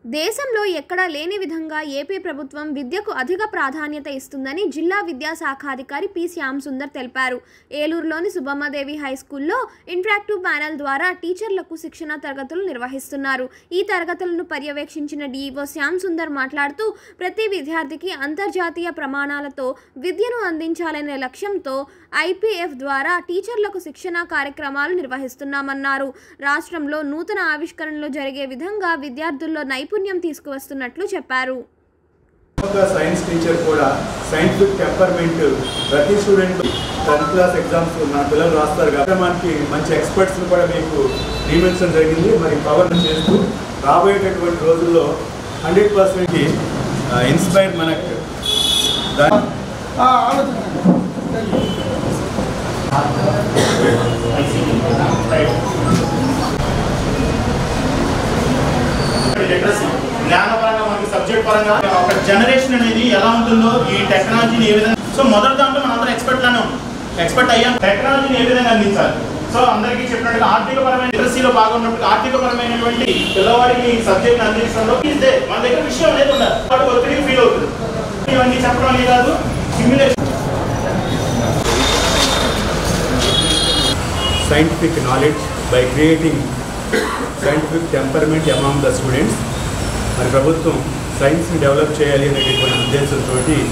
దేశంలో ఎక్కడా లేని విధంగా ఏపీ ప్రభుత్వం విద్యకు అధిక ప్రాధాన్యత ఇస్తుందని జిల్లా విద్యాశాఖాధికారి పి శ్యామ్ సుందర్ తెలిపారు ఏలూరులోని సుబ్బమ్మదేవి హై స్కూల్లో ఇంటరాక్టివ్ ప్యానెల్ ద్వారా టీచర్లకు శిక్షణ తరగతులు నిర్వహిస్తున్నారు ఈ తరగతులను పర్యవేక్షించిన డీఈఓ శ్యామ్ సుందర్ మాట్లాడుతూ ప్రతి విద్యార్థికి అంతర్జాతీయ ప్రమాణాలతో విద్యను అందించాలనే లక్ష్యంతో ఐపీఎఫ్ ద్వారా టీచర్లకు శిక్షణ కార్యక్రమాలు నిర్వహిస్తున్నామన్నారు రాష్ట్రంలో నూతన ఆవిష్కరణలు జరిగే విధంగా విద్యార్థుల్లో నైపుణ్యం తీసుకువస్తున్నట్లు చెప్పారు ఒక సైన్స్ టీచర్ కూడా సైంటిఫిక్ టెంపర్మెంట్ ప్రతి స్టూడెంట్ టెన్త్ క్లాస్ ఎగ్జామ్స్ మన పిల్లలు రాస్తారు కాబట్టి మనకి మంచి ఎక్స్పర్ట్స్ కూడా మీకు నియమించడం జరిగింది మరి పవర్ చేస్తూ రాబోయేటటువంటి రోజుల్లో హండ్రెడ్ పర్సెంట్ ఇన్స్పైర్ మనకు దాని లిటరసీ జ్ఞానపరంగా మనకి సబ్జెక్ట్ పరంగా ఒక జనరేషన్ అనేది ఎలా ఉంటుందో ఈ టెక్నాలజీని ఏ విధంగా సో మొదటి దాంట్లో మనం అందరం ఎక్స్పర్ట్ లానే ఉన్నాం ఎక్స్పర్ట్ అయ్యాం టెక్నాలజీని ఏ విధంగా అందించాలి సో అందరికీ చెప్పినట్టుగా ఆర్థిక పరమైన లిటరసీలో బాగున్నప్పుడు ఆర్థిక పరమైనటువంటి పిల్లవాడికి సబ్జెక్ట్ అందించడంలో ఇదే మన దగ్గర విషయం అనేది ఉండాలి వాడు ఒత్తిడి ఫీల్ అవుతుంది ఇవన్నీ చెప్పడం అనేది కాదు simulation scientific knowledge by creating scientific temperament among the students మరి ప్రభుత్వం సైన్స్ని డెవలప్ చేయాలి అనేటటువంటి ఉద్దేశంతో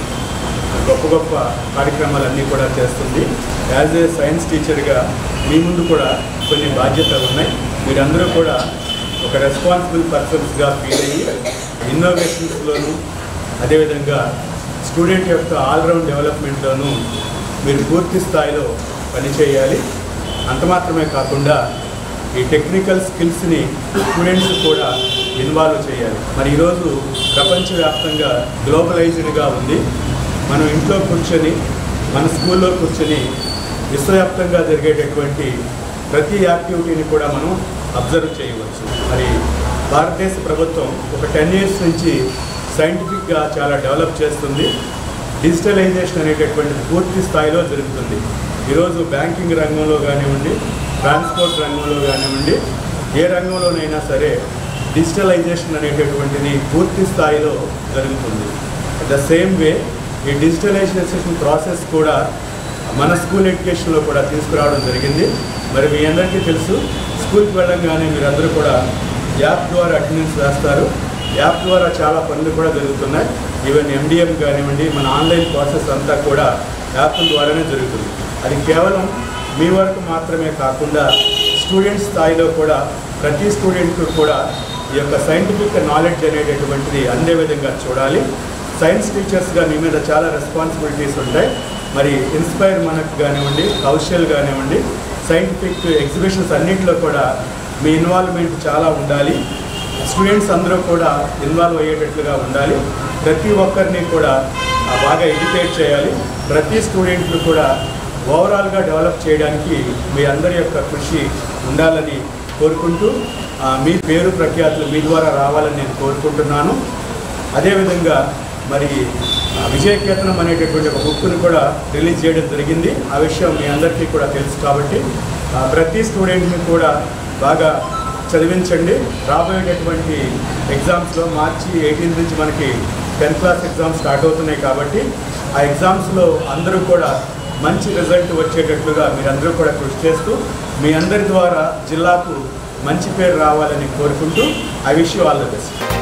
గొప్ప గొప్ప కార్యక్రమాలన్నీ కూడా చేస్తుంది యాజ్ ఏ సైన్స్ టీచర్గా మీ ముందు కూడా కొన్ని బాధ్యతలు ఉన్నాయి మీరందరూ కూడా ఒక రెస్పాన్సిబుల్ పర్సన్స్గా ఫీల్ అయ్యి ఇన్నోవేషన్స్లోను అదేవిధంగా స్టూడెంట్ యొక్క ఆల్రౌండ్ డెవలప్మెంట్లోనూ మీరు పూర్తి స్థాయిలో పనిచేయాలి అంత మాత్రమే కాకుండా ఈ టెక్నికల్ స్కిల్స్ని స్టూడెంట్స్ కూడా ఇన్వాల్వ్ చేయాలి మరి ఈరోజు ప్రపంచవ్యాప్తంగా గ్లోబలైజ్డ్గా ఉంది మనం ఇంట్లో కూర్చొని మన స్కూల్లో కూర్చొని విశ్వవ్యాప్తంగా జరిగేటటువంటి ప్రతి యాక్టివిటీని కూడా మనం అబ్జర్వ్ చేయవచ్చు మరి భారతదేశ ప్రభుత్వం ఒక టెన్ ఇయర్స్ నుంచి సైంటిఫిక్గా చాలా డెవలప్ చేస్తుంది డిజిటలైజేషన్ అనేటటువంటిది పూర్తి స్థాయిలో జరుగుతుంది ఈరోజు బ్యాంకింగ్ రంగంలో కానివ్వండి ట్రాన్స్పోర్ట్ రంగంలో కానివ్వండి ఏ రంగంలోనైనా సరే డిజిటలైజేషన్ అనేటటువంటిది పూర్తి స్థాయిలో జరుగుతుంది ద సేమ్ వే ఈ డిజిటలైజేషన్ ప్రాసెస్ కూడా మన స్కూల్ ఎడ్యుకేషన్లో కూడా తీసుకురావడం జరిగింది మరి మీ అందరికీ తెలుసు స్కూల్కి వెళ్ళంగానే మీరందరూ కూడా యాప్ ద్వారా అటెండెన్స్ వేస్తారు యాప్ ద్వారా చాలా పనులు కూడా జరుగుతున్నాయి ఈవెన్ ఎండిఎం కానివ్వండి మన ఆన్లైన్ ప్రాసెస్ అంతా కూడా యాప్ ద్వారానే జరుగుతుంది అది కేవలం మీ వరకు మాత్రమే కాకుండా స్టూడెంట్ స్థాయిలో కూడా ప్రతి స్టూడెంట్ కూడా ఈ యొక్క సైంటిఫిక్ నాలెడ్జ్ అనేటటువంటిది అందే విధంగా చూడాలి సైన్స్ టీచర్స్గా మీ మీద చాలా రెస్పాన్సిబిలిటీస్ ఉంటాయి మరి ఇన్స్పైర్ మనకు కానివ్వండి కౌశల్ కానివ్వండి సైంటిఫిక్ ఎగ్జిబిషన్స్ అన్నింటిలో కూడా మీ ఇన్వాల్వ్మెంట్ చాలా ఉండాలి స్టూడెంట్స్ అందరూ కూడా ఇన్వాల్వ్ అయ్యేటట్లుగా ఉండాలి ప్రతి ఒక్కరిని కూడా ఆ, బాగా ఎడ్యుకేట్ చేయాలి ప్రతి స్టూడెంట్లు కూడా ఓవరాల్గా డెవలప్ చేయడానికి మీ అందరి యొక్క కృషి ఉండాలని కోరుకుంటూ ఆ, మీ పేరు ప్రఖ్యాతులు మీ ద్వారా రావాలని నేను కోరుకుంటున్నాను అదేవిధంగా మరి ఆ, విజయకేతనం అనేటటువంటి ఒక బుక్ను కూడా రిలీజ్ చేయడం జరిగింది ఆ విషయం మీ అందరికీ కూడా తెలుసు కాబట్టి ఆ, ప్రతి స్టూడెంట్ని కూడా బాగా చదివించండి రాబోయేటటువంటి ఎగ్జామ్స్లో మార్చి ఎయిటీన్త్ నుంచి మనకి టెన్త్ క్లాస్ ఎగ్జామ్స్ స్టార్ట్ అవుతున్నాయి కాబట్టి ఆ ఎగ్జామ్స్లో అందరూ కూడా మంచి రిజల్ట్ వచ్చేటట్లుగా మీరందరూ కూడా కృషి చేస్తూ మీ అందరి ద్వారా జిల్లాకు మంచి పేరు రావాలని కోరుకుంటూ I wish you all the best